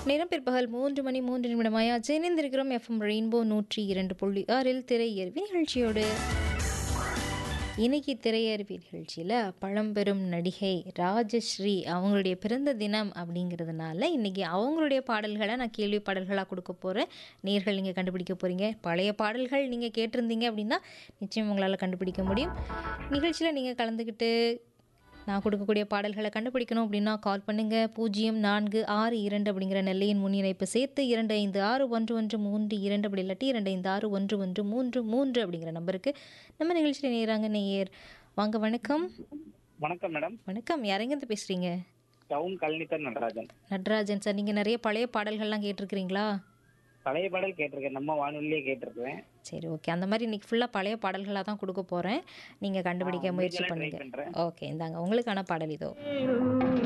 நேரம் பிற்பகல் மூன்று மணி மூன்று நிமிடமாயாச்சு இணைந்திருக்கிறோம் எஃப்எம் ரெயின்போ நூற்றி இரண்டு புள்ளி ஆறில் திரையருவி நிகழ்ச்சியோடு இன்னைக்கு திரையருவி நிகழ்ச்சியில் பழம்பெரும் நடிகை ராஜஸ்ரீ அவங்களுடைய பிறந்த தினம் அப்படிங்கிறதுனால இன்னைக்கு அவங்களுடைய பாடல்களை நான் கேள்வி பாடல்களாக கொடுக்க போகிறேன் நேர்கள் நீங்கள் கண்டுபிடிக்க போகிறீங்க பழைய பாடல்கள் நீங்கள் கேட்டிருந்தீங்க அப்படின்னா நிச்சயம் உங்களால் கண்டுபிடிக்க முடியும் நிகழ்ச்சியில் நீங்கள் கலந்துக்கிட்டு நான் கொடுக்கக்கூடிய பாடல்களை கண்டுபிடிக்கணும் அப்படின்னா கால் பண்ணுங்கள் பூஜ்ஜியம் நான்கு ஆறு இரண்டு அப்படிங்கிற நெல்லையின் முன்னிணைப்பு சேர்த்து இரண்டு ஐந்து ஆறு ஒன்று ஒன்று மூன்று இரண்டு அப்படி இல்லாட்டி இரண்டு ஐந்து ஆறு ஒன்று ஒன்று மூன்று மூன்று அப்படிங்கிற நம்பருக்கு நம்ம நிகழ்ச்சியில் நேராங்க நேயர் வாங்க வணக்கம் வணக்கம் மேடம் வணக்கம் யாரெங்கேருந்து பேசுகிறீங்க டவுன் கல்னித்தர் நடராஜன் நட்ராஜன் சார் நீங்கள் நிறைய பழைய பாடல்கள்லாம் கேட்டிருக்கிறீங்களா பழைய பாடல் கேட்டிருக்கேன் நம்ம வானொலியே கேட்டிருக்கேன் சரி ஓகே அந்த மாதிரி இன்னைக்கு ஃபுல்லாக பழைய பாடல்களாக தான் கொடுக்க போகிறேன் நீங்கள் கண்டுபிடிக்க முயற்சி முடிஞ்ச அளவு try பண்ணுங்க பண்றேன். ஓகே இந்தாங்க உங்களுக்கான பாடல் இதோ